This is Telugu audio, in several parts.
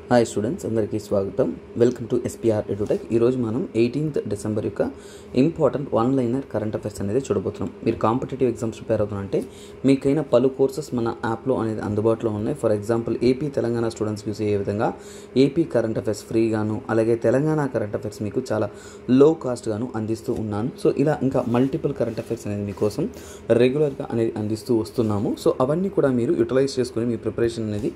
హాయ్ స్టూడెంట్స్ అందరికీ స్వాగతం వెల్కమ్ టు ఎస్పీఆర్ ఎడ్యుటెక్ ఈరోజు మనం ఎయిటీన్త్ డిసెంబర్ యొక్క important one liner current affairs అనేది చూడబోతున్నాం మీరు కాంపిటేటివ్ ఎగ్జామ్స్ ప్రిపేర్ అవుతున్నారంటే మీకైనా పలు కోర్సెస్ మన యాప్లో అనేది అందుబాటులో ఉన్నాయి for example AP Telangana students use అయ్యే విధంగా ఏపీ కరెంట్ అఫైర్స్ ఫ్రీగాను అలాగే తెలంగాణ కరెంట్ అఫైర్స్ మీకు చాలా లో కాస్ట్గాను అందిస్తూ ఉన్నాను సో ఇలా ఇంకా మల్టిపుల్ కరెంట్ అఫైర్స్ అనేది మీకోసం రెగ్యులర్గా అనేది అందిస్తూ వస్తున్నాము సో అవన్నీ కూడా మీరు యూటిలైజ్ చేసుకొని మీ ప్రిపరేషన్ అనేది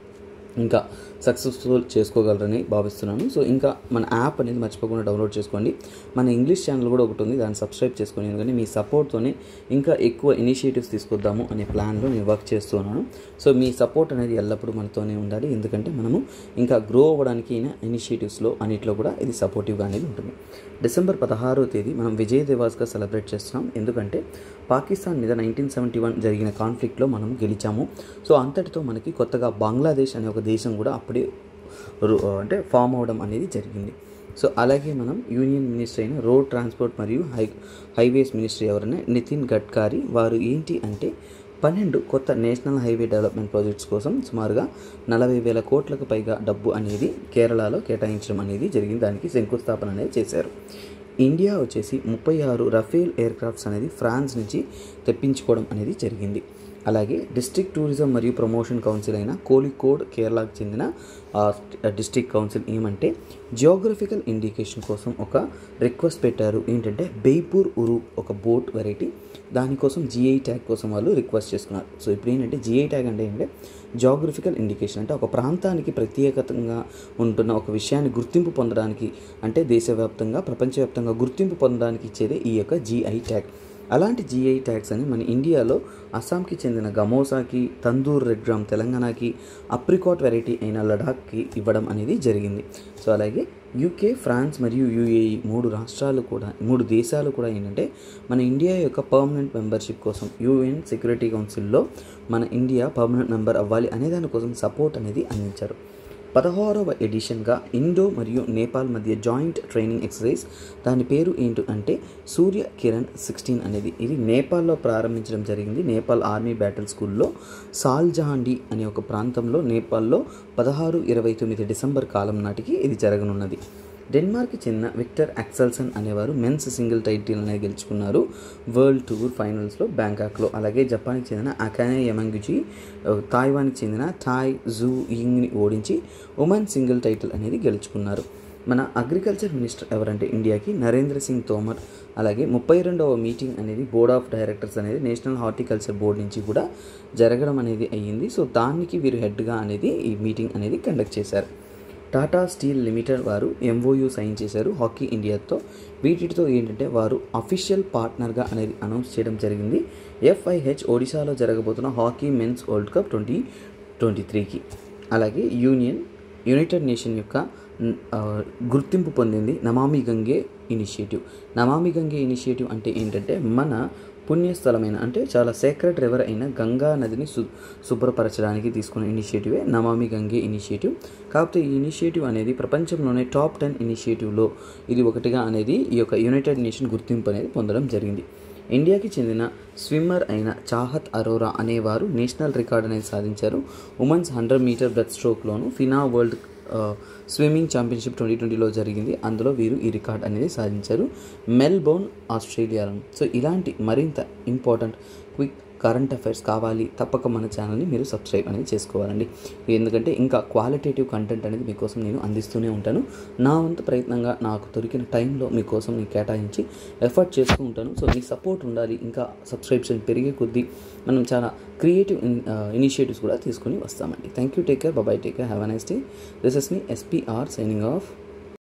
ఇంకా సక్సెస్ఫుల్ చేసుకోగలరని భావిస్తున్నాను సో ఇంకా మన యాప్ అనేది మర్చిపోకుండా డౌన్లోడ్ చేసుకోండి మన ఇంగ్లీష్ ఛానల్ కూడా ఒకటి ఉంది దాన్ని సబ్స్క్రైబ్ చేసుకొని ఎందుకంటే మీ సపోర్ట్తోనే ఇంకా ఎక్కువ ఇనిషియేటివ్స్ తీసుకొద్దాము అనే ప్లాన్లో నేను వర్క్ చేస్తున్నాను సో మీ సపోర్ట్ అనేది ఎల్లప్పుడూ మనతోనే ఉండాలి ఎందుకంటే మనము ఇంకా గ్రో అవ్వడానికి అయిన ఇనిషియేటివ్స్లో అన్నిట్లో కూడా ఇది సపోర్టివ్గా అనేది ఉంటుంది డిసెంబర్ పదహారో తేదీ మనం విజయ్ దివాస్గా సెలబ్రేట్ చేస్తున్నాం ఎందుకంటే పాకిస్తాన్ మీద నైన్టీన్ సెవెంటీ వన్ జరిగిన కాన్ఫ్లిక్ట్లో మనం గెలిచాము సో అంతటితో మనకి కొత్తగా బంగ్లాదేశ్ అనే ఒక దేశం కూడా అప్పుడే రు- అంటే ఫామ్ అవడం అనేది జరిగింది సో అలాగే మనం యూనియన్ మినిస్టర్ అయిన రోడ్ ట్రాన్స్పోర్ట్ మరియు హై హైవేస్ మినిస్టర్ ఎవరైనా నితిన్ గడ్కరీ వారు ఏంటి అంటే పన్నెండు కొత్త నేషనల్ హైవే డెవలప్మెంట్ ప్రాజెక్ట్స్ కోసం సుమారుగా నలభై వేల కోట్లకు పైగా డబ్బు అనేది కేరళలో కేటాయించడం అనేది జరిగింది దానికి శంకుస్థాపన అనేది చేశారు ఇండియా వచ్చేసి ముప్పై ఆరు రఫేల్ ఎయిర్ క్రాఫ్ట్స్ అనేది ఫ్రాన్స్ నుంచి తెప్పించుకోవడం అనేది జరిగింది అలాగే డిస్ట్రిక్ట్ టూరిజం మరియు ప్రమోషన్ కౌన్సిల్ అయిన కోలికోడ్ కేరళకు చెందిన డిస్ట్రిక్ట్ కౌన్సిల్ ఏమంటే జియోగ్రఫికల్ ఇండికేషన్ కోసం ఒక రిక్వెస్ట్ పెట్టారు ఏంటంటే బెయ్పూర్ ఉరు ఒక బోట్ వెరైటీ దానికోసం జిఐ ట్యాగ్ కోసం వాళ్ళు రిక్వెస్ట్ చేసుకున్నారు సో ఇప్పుడు ఏంటంటే జిఐ ట్యాగ్ అంటే ఏంటంటే జాగ్రఫికల్ ఇండికేషన్ అంటే ఒక ప్రాంతానికి ప్రత్యేకతంగా ఉంటున్న ఒక విషయాన్ని గుర్తింపు పొందడానికి అంటే దేశవ్యాప్తంగా ప్రపంచవ్యాప్తంగా గుర్తింపు పొందడానికి ఇచ్చేదే ఈ యొక్క జిఐ ట్యాగ్ అలాంటి జిఐ ట్యాగ్స్ అని మన ఇండియాలో అస్సాంకి చెందిన గమోసాకి తందూర్ రెడ్ గ్రామ్ తెలంగాణకి అప్రికాట్ వెరైటీ అయిన లడాఖ్కి ఇవ్వడం అనేది జరిగింది సో అలాగే యూకే ఫ్రాన్స్ మరియు యూఏఈ మూడు రాష్ట్రాలు కూడా మూడు దేశాలు కూడా ఏంటంటే మన ఇండియా యొక్క పర్మనెంట్ మెంబర్షిప్ కోసం యూఎన్ సెక్యూరిటీ కౌన్సిల్లో మన ఇండియా పర్మనెంట్ మెంబర్ అవ్వాలి అనే దానికోసం సపోర్ట్ అనేది అందించారు పదహారవ ఎడిషన్గా ఇండో మరియు నేపాల్ మధ్య జాయింట్ ట్రైనింగ్ ఎక్సర్సైజ్ దాని పేరు ఏంటి అంటే సూర్య కిరణ్ సిక్స్టీన్ అనేది ఇది నేపాల్లో ప్రారంభించడం జరిగింది నేపాల్ ఆర్మీ బ్యాటిల్ స్కూల్లో సాల్జహాండి అనే ఒక ప్రాంతంలో నేపాల్లో పదహారు ఇరవై తొమ్మిది డిసెంబర్ కాలం నాటికి ఇది జరగనున్నది డెన్మార్క్కి చెందిన విక్టర్ యాక్సల్సన్ అనేవారు మెన్స్ సింగిల్ టైటిల్ అనేది గెలుచుకున్నారు వరల్డ్ టూర్ ఫైనల్స్లో బ్యాంకాక్లో అలాగే జపాన్కి చెందిన అకానే యమంగుచి తాయివాన్కి చెందిన థాయ్ జూ యింగ్ని ఓడించి ఉమెన్ సింగిల్ టైటిల్ అనేది గెలుచుకున్నారు మన అగ్రికల్చర్ మినిస్టర్ ఎవరంటే ఇండియాకి నరేంద్ర సింగ్ తోమర్ అలాగే ముప్పై రెండవ మీటింగ్ అనేది బోర్డ్ ఆఫ్ డైరెక్టర్స్ అనేది నేషనల్ హార్టికల్చర్ బోర్డ్ నుంచి కూడా జరగడం అనేది అయ్యింది సో దానికి వీరు హెడ్గా అనేది ఈ మీటింగ్ అనేది కండక్ట్ చేశారు టాటా స్టీల్ లిమిటెడ్ వారు ఎంఓయూ సైన్ చేశారు హాకీ ఇండియాతో వీటితో ఏంటంటే వారు అఫీషియల్ పార్ట్నర్గా అనేది అనౌన్స్ చేయడం జరిగింది ఎఫ్ఐహెచ్ ఒడిశాలో జరగబోతున్న hockey men's world cup twenty twenty త్రీకి అలాగే యూనియన్ యునైటెడ్ నేషన్ యొక్క న్, ఆ, గుర్తింపు పొందింది నమామి గంగే ఇనిషియేటివ్ నమామి గంగే ఇనిషియేటివ్ అంటే ఏంటంటే మన పుణ్యస్థలమైన అంటే చాలా సేక్రెట్ రివర్ అయిన గంగా నదిని శు శుభ్రపరచడానికి తీసుకున్న ఇనిషియేటివే నమామి గంగే ఇనిషియేటివ్ కాకపోతే ఈ ఇనిషియేటివ్ అనేది ప్రపంచంలోనే టాప్ టెన్ ఇనిషియేటివ్లో ఇది ఒకటిగా అనేది ఈ యొక్క యునైటెడ్ నేషన్ గుర్తింపు అనేది పొందడం జరిగింది ఇండియాకి చెందిన స్విమ్మర్ అయిన చాహత్ అరోరా అనేవారు నేషనల్ రికార్డ్ అనేది సాధించారు ఉమెన్స్ హండ్రెడ్ మీటర్ బ్రెత్ స్ట్రోక్లోను ఫినా వరల్డ్ ఆ, స్విమ్మింగ్ ఛాంపియన్షిప్ ట్వంటీ ట్వంటీలో జరిగింది అందులో వీరు ఈ రికార్డ్ అనేది సాధించారు మెల్బోర్న్ ఆస్ట్రేలియాలో సో ఇలాంటి మరింత ఇంపార్టెంట్ క్విక్ కరెంట్ అఫైర్స్ కావాలి తప్పక మన ఛానల్ని మీరు సబ్స్క్రైబ్ అనేది చేసుకోవాలండి ఎందుకంటే ఇంకా క్వాలిటేటివ్ కంటెంట్ అనేది మీకోసం నేను అందిస్తూనే ఉంటాను నా వంతు ప్రయత్నంగా నాకు దొరికిన టైంలో మీకోసం నేను కేటాయించి ఎఫర్ట్ చేస్తూ ఉంటాను సో మీ సపోర్ట్ ఉండాలి ఇంకా సబ్స్క్రిప్షన్ పెరిగే కొద్దీ మనం చాలా క్రియేటివ్ ఇనిషియేటివ్స్ కూడా తీసుకొని వస్తామండి thank you take care bye take care have a nice day this is me SPR signing of